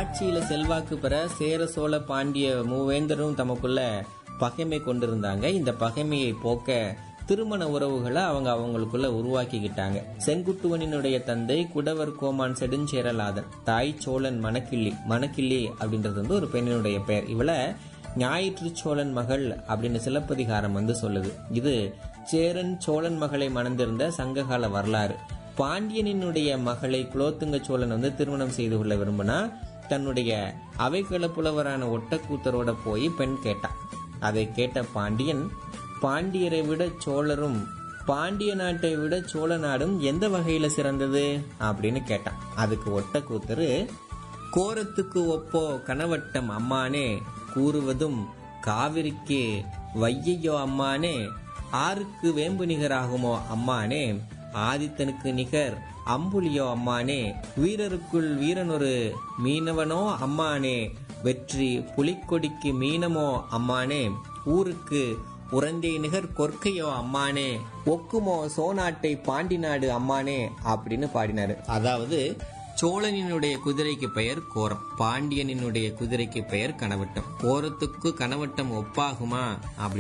ஆட்சியில செல்வாக்கு பெற சேர சோழ பாண்டிய மூவேந்தரும் தமக்குள்ள பகைமை கொண்டிருந்தாங்க இந்த பகைமையை போக்க திருமண உறவுகளை அவங்க அவங்களுக்குள்ள உருவாக்கிக்கிட்டாங்க செங்குட்டுவனினுடைய தந்தை குடவர் கோமான் செடுஞ்சேரலாதன் தாய் சோழன் மணக்கிள்ளி மணக்கிள்ளி அப்படின்றது வந்து ஒரு பெண்ணினுடைய பெயர் இவளை ஞாயிற்று சோழன் மகள் அப்படின்னு சிலப்பதிகாரம் வந்து சொல்லுது இது சேரன் சோழன் மகளை மணந்திருந்த சங்ககால வரலாறு பாண்டியனினுடைய மகளை குலோத்துங்க சோழன் வந்து திருமணம் செய்து கொள்ள விரும்பினா தன்னுடைய அவைக்கள புலவரான ஒட்டக்கூத்தரோட போய் பெண் கேட்டான் அதை கேட்ட பாண்டியன் பாண்டியரை விட சோழரும் பாண்டிய நாட்டை விட சோழ நாடும் எந்த வகையில சிறந்தது அப்படின்னு கேட்டான் அதுக்கு ஒட்டக்கூத்தரு கோரத்துக்கு ஒப்போ கனவட்டம் அம்மானே கூறுவதும் காவிரிக்கு வையையோ அம்மானே ஆருக்கு வேம்பு நிகராகுமோ அம்மானே ஆதித்தனுக்கு நிகர் அம்புலியோ அம்மானே வீரருக்குள் வீரனொரு மீனவனோ அம்மானே வெற்றி புலிக்கொடிக்கு மீனமோ அம்மானே ஊருக்கு உறந்தை நிகர் கொற்கையோ அம்மானே ஒக்குமோ சோநாட்டை பாண்டி நாடு அம்மானே அப்படின்னு பாடினாரு அதாவது சோழனினுடைய குதிரைக்கு பெயர் கோரம் பாண்டியனினுடைய குதிரைக்கு பெயர் கனவட்டம் கோரத்துக்கு கனவட்டம் ஒப்பாகுமா அப்படி